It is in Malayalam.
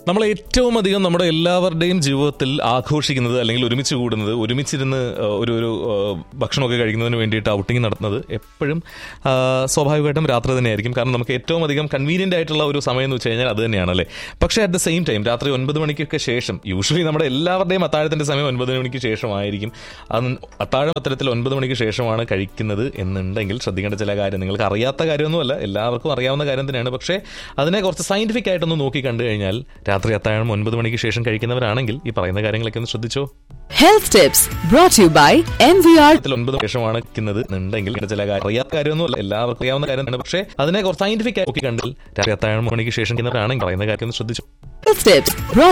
നമ്മൾ ഏറ്റവും അധികം നമ്മുടെ എല്ലാവരുടെയും ജീവിതത്തിൽ ആഘോഷിക്കുന്നത് അല്ലെങ്കിൽ ഒരുമിച്ച് കൂടുന്നത് ഒരുമിച്ചിരുന്ന് ആ, ഒരു ഒരു ആ, ഭക്ഷണമൊക്കെ കഴിക്കുന്നതിന് വേണ്ടിയിട്ട് ഔട്ടിംഗ് നടത്തുന്നത് എപ്പോഴും ആ, സ്വാഭാവികമായിട്ടും രാത്രി തന്നെയായിരിക്കും കാരണം നമുക്ക് ഏറ്റവും അധികം കൺവീനിയന്റ് ആയിട്ടുള്ള ഒരു സമയം എന്ന് വെച്ച് കഴിഞ്ഞാൽ അത് തന്നെയാണ് അല്ലേ പക്ഷേ അറ്റ് ദ സെയിം ടൈം രാത്രി ഒൻപത് മണിക്കൊക്കെ ശേഷം യൂഷ്വലി നമ്മുടെ എല്ലാവരുടെയും അത്താഴത്തിന്റെ സമയം ഒൻപത് മണിക്ക് ശേഷമായിരിക്കും അത് അത്താഴം അത്തരത്തിൽ ഒൻപത് മണിക്ക് ശേഷമാണ് കഴിക്കുന്നത് എന്നുണ്ടെങ്കിൽ ശ്രദ്ധിക്കേണ്ട ചില കാര്യം നിങ്ങൾക്ക് അറിയാത്ത കാര്യമൊന്നുമല്ല എല്ലാവർക്കും അറിയാവുന്ന കാര്യം തന്നെയാണ് പക്ഷേ അതിനെ കുറച്ച് സയന്റിഫിക് ആയിട്ടൊന്ന് നോക്കി കണ്ടു കഴിഞ്ഞാൽ രാത്രി അത്താഴം ഒൻപത് മണിക്ക് ശേഷം കഴിക്കുന്നവരാണെങ്കിൽ ഈ പറയുന്ന കാര്യങ്ങളൊക്കെ ഒന്ന് ശ്രദ്ധിച്ചോ Health tips brought to you by MVR ഇതിൽ ഒൻപത് ശേഷമാണ് കഴിക്കുന്നത് എന്നുണ്ടെങ്കിൽ ചില കാര്യം അറിയാത്ത കാര്യമൊന്നുമല്ല എല്ലാവർക്കും അറിയാവുന്ന കാര്യം തന്നെ പക്ഷേ അതിനെ കുറച്ച് സയന്റിഫിക് ആയി നോക്കി കണ്ടാൽ രാത്രി അത്താഴം മണിക്ക് ശേഷം കഴിക്കുന്നവരാണെങ്കിൽ പറയുന്ന കാര്യം ഒന്ന് ശ്രദ്ധിച്ചോ Health tips brought